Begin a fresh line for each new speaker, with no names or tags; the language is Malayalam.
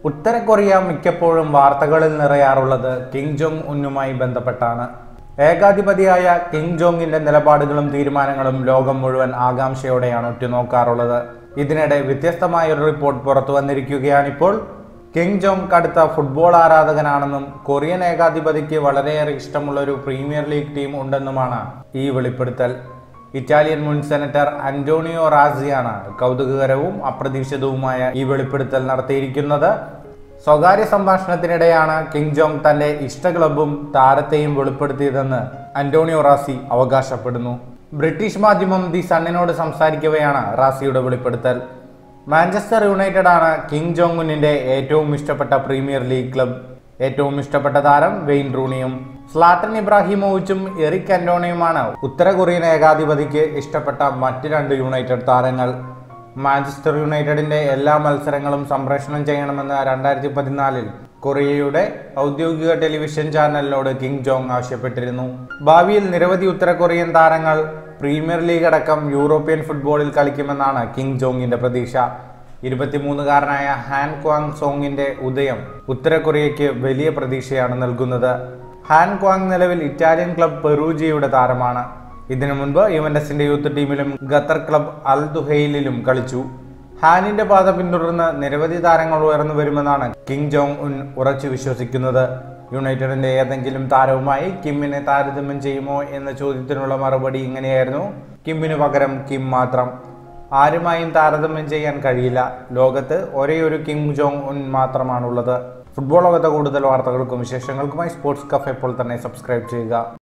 ഉത്തര കൊറിയ മിക്കപ്പോഴും വാർത്തകളിൽ നിറയാറുള്ളത് കിങ് ജോങ് ഉന്നുമായി ബന്ധപ്പെട്ടാണ് ഏകാധിപതിയായ കിങ് ജോങ്ങിന്റെ നിലപാടുകളും തീരുമാനങ്ങളും ലോകം മുഴുവൻ ആകാംക്ഷയോടെയാണ് ഉറ്റുനോക്കാറുള്ളത് ഇതിനിടെ വ്യത്യസ്തമായ ഒരു റിപ്പോർട്ട് പുറത്തു വന്നിരിക്കുകയാണിപ്പോൾ കിങ് ജോങ് കടുത്ത ഫുട്ബോൾ ആരാധകനാണെന്നും കൊറിയൻ ഏകാധിപതിക്ക് വളരെയേറെ ഇഷ്ടമുള്ള ഒരു പ്രീമിയർ ലീഗ് ടീം ഉണ്ടെന്നുമാണ് ഈ വെളിപ്പെടുത്തൽ ഇറ്റാലിയൻ മുൻ സെനറ്റർ അന്റോണിയോ റാസിയാണ് കൗതുകകരവും അപ്രതീക്ഷിതവുമായ ഈ വെളിപ്പെടുത്തൽ നടത്തിയിരിക്കുന്നത് സ്വകാര്യ സംഭാഷണത്തിനിടെയാണ് കിങ് ജോങ് തന്റെ ഇഷ്ട ക്ലബും താരത്തെയും വെളിപ്പെടുത്തിയതെന്ന് അന്റോണിയോ റാസി അവകാശപ്പെടുന്നു ബ്രിട്ടീഷ് മാധ്യമം ദി സണ്ണിനോട് സംസാരിക്കവെയാണ് റാസിയുടെ വെളിപ്പെടുത്തൽ മാഞ്ചസ്റ്റർ യുണൈറ്റഡ് ആണ് കിങ് ജോങ് ഉന്നിന്റെ ഏറ്റവും ഇഷ്ടപ്പെട്ട പ്രീമിയർ ലീഗ് ക്ലബ് ഏറ്റവും ഇഷ്ടപ്പെട്ട താരം വെയിൻ റൂണിയും സ്ലാട്ടൻ ഇബ്രാഹിമോവിച്ചും എറിക് അന്റോണിയുമാണ് ഉത്തര കൊറിയൻ ഏകാധിപതിക്ക് ഇഷ്ടപ്പെട്ട മറ്റ് രണ്ട് യുണൈറ്റഡ് താരങ്ങൾ മാഞ്ചസ്റ്റർ യുണൈറ്റഡിന്റെ എല്ലാ മത്സരങ്ങളും സംപ്രേഷണം ചെയ്യണമെന്ന് രണ്ടായിരത്തി പതിനാലിൽ കൊറിയയുടെ ഔദ്യോഗിക ടെലിവിഷൻ ചാനലിനോട് കിങ് ജോങ് ആവശ്യപ്പെട്ടിരുന്നു ഭാവിയിൽ നിരവധി ഉത്തര കൊറിയൻ താരങ്ങൾ പ്രീമിയർ ലീഗ് അടക്കം യൂറോപ്യൻ ഫുട്ബോളിൽ കളിക്കുമെന്നാണ് കിങ് ജോങ്ങിന്റെ പ്രതീക്ഷ ഇരുപത്തിമൂന്നുകാരനായ ഹാൻ ക്വാങ് സോങ്ങിന്റെ ഉദയം ഉത്തര കൊറിയയ്ക്ക് വലിയ പ്രതീക്ഷയാണ് നൽകുന്നത് ഹാൻ ക്വാങ് നിലവിൽ ഇറ്റാലിയൻ ക്ലബ് പെറൂജിയുടെ താരമാണ് ഇതിനു മുൻപ് യുവന്റസിന്റെ യൂത്ത് ടീമിലും ഖത്തർ ക്ലബ് അൽ ദുഹൈലിലും കളിച്ചു ഹാനിന്റെ പാത പിന്തുടർന്ന് നിരവധി താരങ്ങൾ ഉയർന്നു വരുമെന്നാണ് കിങ് ജോങ് ഉൻ ഉറച്ചു വിശ്വസിക്കുന്നത് യുണൈറ്റഡിന്റെ ഏതെങ്കിലും താരവുമായി കിമ്മിനെ താരതമ്യം ചെയ്യുമോ എന്ന ചോദ്യത്തിനുള്ള മറുപടി ഇങ്ങനെയായിരുന്നു കിമ്മിന് പകരം കിം മാത്രം ആരുമായും താരതമ്യം ചെയ്യാൻ കഴിയില്ല ലോകത്ത് ഒരേ ഒരു കിം ജോങ് ഉൻ മാത്രമാണുള്ളത് ഫുട്ബോൾ ലോകത്തെ കൂടുതൽ വാർത്തകൾക്കും വിശേഷങ്ങൾക്കുമായി സ്പോർട്സ് കഫ് ഇപ്പോൾ തന്നെ സബ്സ്ക്രൈബ് ചെയ്യുക